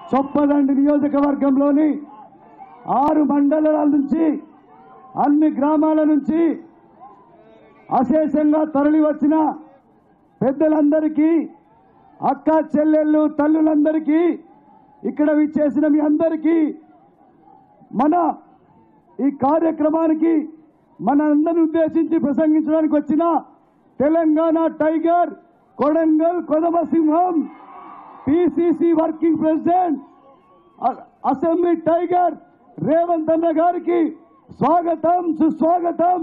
చొప్పదండి నియోజకవర్గంలోని ఆరు మండలాల నుంచి అన్ని గ్రామాల నుంచి అశేషంగా తరలి వచ్చిన పెద్దలందరికీ అక్క చెల్లెళ్ళు తల్లులందరికీ ఇక్కడ విచ్చేసిన మీ అందరికీ మన ఈ కార్యక్రమానికి మన అందరిని ఉద్దేశించి ప్రసంగించడానికి వచ్చిన తెలంగాణ టైగర్ కొడంగల్ కొదమ సింహం పిసిసి వర్కింగ్ ప్రెసిడెంట్ అ- అసెంబ్లీ టైగర్ రేవంత్ అన్న గారికి స్వాగతం సుస్వాగతం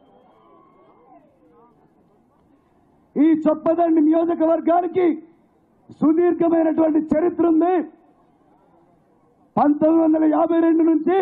ఈ చొప్పదండి నియోజకవర్గానికి సుదీర్ఘమైనటువంటి చరిత్ర ఉంది పంతొమ్మిది వందల యాభై రెండు నుంచి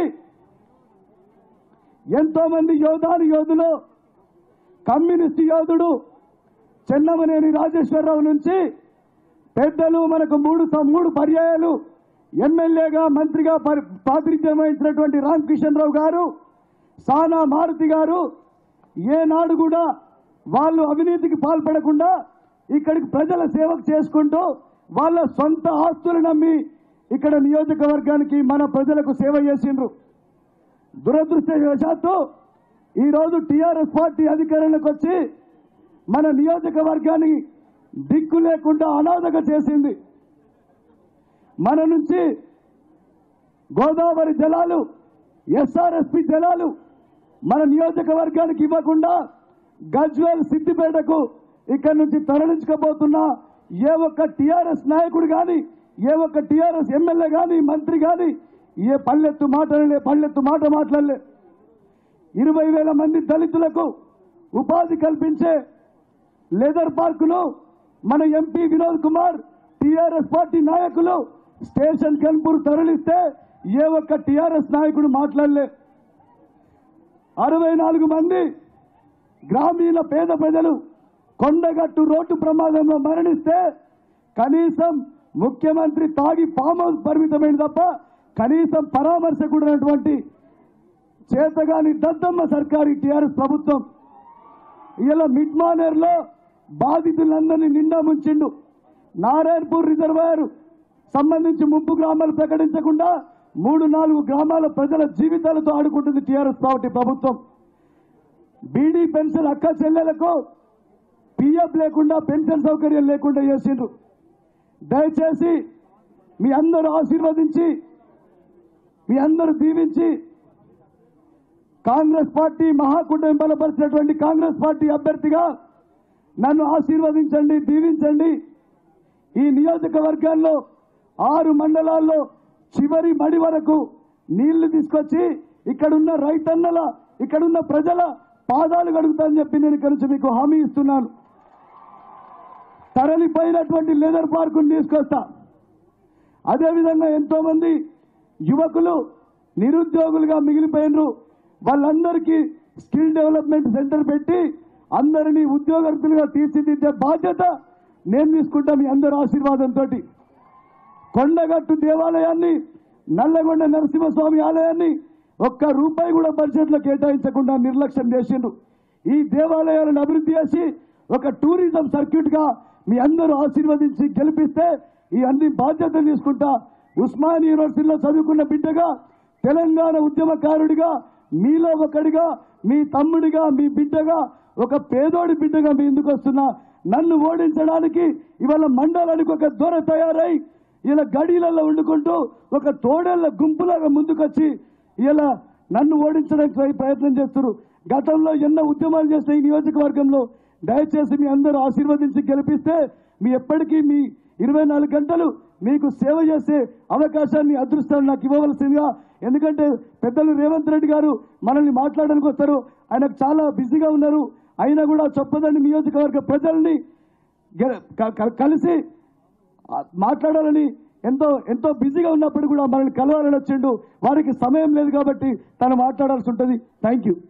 ఎంతో మంది యోధాను యోధులు కమ్యూనిస్ట్ యోధుడు చెన్నమనేని రాజేశ్వరరావు నుంచి పెద్దలు మనకు మూడు సం- మూడు పర్యాయాలు ఎమ్మెల్యేగా మంత్రిగా పరి- ప్రాతినిధ్యం వహించినటువంటి రామకిషన్ రావు గారు సానా మారుతి గారు ఏనాడు కూడా వాళ్ళు అవినీతికి పాల్పడకుండా ఇక్కడికి ప్రజల సేవకు చేసుకుంటూ వాళ్ళ సొంత ఆస్తులు నమ్మి ఇక్కడ నియోజకవర్గానికి మన ప్రజలకు సేవ చేసిండ్రు దురదృష్టవశాత్తు ఈరోజు టీఆర్ఎస్ పార్టీ అధికారంలోకి వచ్చి మన నియోజకవర్గాన్ని దిక్కు లేకుండా అనాథగా చేసింది మన నుంచి గోదావరి జలాలు ఎస్ఆర్ఎస్పి జలాలు మన నియోజకవర్గానికి ఇవ్వకుండా గజ్వేల్ సిద్దిపేటకు ఇక్కడి నుంచి తరలించకపోతున్న ఏ ఒక్క టీఆర్ఎస్ నాయకుడు కానీ ఏ ఒక్క టీఆర్ఎస్ ఎమ్మెల్యే కానీ మంత్రి కానీ ఏ పల్లెత్తు మాట్లాడలే పల్లెత్తు మాట మాట్లాడలే ఇరవై వేల మంది దళితులకు ఉపాధి కల్పించే లెదర్ పార్కును మన MP Vinod Kumar TRS party నాయకులు స్టేషన్ కన్పూర్ తరలిస్తే ఏ ఒక్క టీఆర్ఎస్ నాయకుడు మాట్లాడలే అరవై నాలుగు మంది గ్రామీణ పేద ప్రజలు కొండగట్టు రోడ్డు ప్రమాదంలో మరణిస్తే కనీసం ముఖ్యమంత్రి తాగి ఫామ్ హౌస్ పరిమితమైన తప్ప కనీసం పరామర్శ కూడినటువంటి చేతగాని దద్దమ్మ సర్కారీ టీఆర్ఎస్ ప్రభుత్వం ఇలా మిడ్ మానేర్లో బాధితులందరినీ నిండా ముంచిండు నారాయణపూర్ రిజర్వాయర్ సంబంధించి ముప్పు గ్రామాలు ప్రకటించకుండా మూడు నాలుగు గ్రామాల ప్రజల జీవితాలతో ఆడుకుంటుంది టీఆర్ఎస్ పార్టీ ప్రభుత్వం బీడీ పెన్షన్ అక్క చెల్లెలకు పిఎఫ్ లేకుండా పెన్షన్ సౌకర్యం లేకుండా చేసిండ్రు దయచేసి మీ అందరూ ఆశీర్వదించి మీ అందరూ దీవించి కాంగ్రెస్ పార్టీ మహాకూటమి బలపరిచినటువంటి కాంగ్రెస్ పార్టీ అభ్యర్థిగా నన్ను ఆశీర్వదించండి దీవించండి ఈ నియోజకవర్గాల్లో ఆరు మండలాల్లో చివరి మడి వరకు నీళ్లు తీసుకొచ్చి ఇక్కడున్న రైతన్నల ఇక్కడున్న ప్రజల పాదాలు కడుగుతానని చెప్పి నేను ఇక్కడ నుంచి మీకు హామీ ఇస్తున్నాను తరలిపోయినటువంటి లెదర్ పార్కును తీసుకొస్తా అదేవిధంగా ఎంతో మంది యువకులు నిరుద్యోగులుగా మిగిలిపోయినరు వాళ్ళందరికీ స్కిల్ డెవలప్మెంట్ సెంటర్ పెట్టి అందరినీ ఉద్యోగస్తులుగా తీర్చిదిద్దే బాధ్యత నేను తీసుకుంటా మీ అందరి ఆశీర్వాదంతో కొండగట్టు దేవాలయాన్ని నల్లగొండ నరసింహస్వామి ఆలయాన్ని ఒక్క రూపాయి కూడా బడ్జెట్లో కేటాయించకుండా నిర్లక్ష్యం చేసిండ్రు ఈ దేవాలయాలను అభివృద్ధి చేసి ఒక టూరిజం సర్క్యూట్ గా మీ అందరూ ఆశీర్వదించి గెలిపిస్తే ఈ అన్ని బాధ్యతలు తీసుకుంటా ఉస్మాన్ యూనివర్సిటీలో చదువుకున్న బిడ్డగా తెలంగాణ ఉద్యమకారుడిగా మీలో ఒకడిగా మీ తమ్ముడిగా మీ బిడ్డగా ఒక పేదోడి బిడ్డగా మీ ఎందుకు వస్తున్నా నన్ను ఓడించడానికి ఇవాళ మండలానికి ఒక దొర తయారై ఇలా గడిలలో వండుకుంటూ ఒక తోడేళ్ల గుంపులాగా ముందుకొచ్చి ఇలా నన్ను ఓడించడానికి ప్రయ- ప్రయత్నం చేస్తున్నారు గతంలో ఎన్నో ఉద్యమాలు చేసిన ఈ నియోజకవర్గంలో దయచేసి మీ అందరూ ఆశీర్వదించి గెలిపిస్తే మీ ఎప్పటికీ మీ ఇరవై నాలుగు గంటలు మీకు సేవ చేసే అవకాశాన్ని అదృష్టాన్ని నాకు ఇవ్వవలసిందిగా ఎందుకంటే పెద్దలు రేవంత్ రెడ్డి గారు మనల్ని మాట్లాడడానికి వస్తారు ఆయనకు చాలా బిజీగా ఉన్నారు అయినా కూడా చొప్పదండి నియోజకవర్గ ప్రజల్ని గె- క- క- కలిసి ఆ, మాట్లాడాలని ఎంతో ఎంతో బిజీగా ఉన్నప్పుడు కూడా మనల్ని కలవాలని వచ్చిండు వారికి సమయం లేదు కాబట్టి తను మాట్లాడాల్సి ఉంటుంది థ్యాంక్ యూ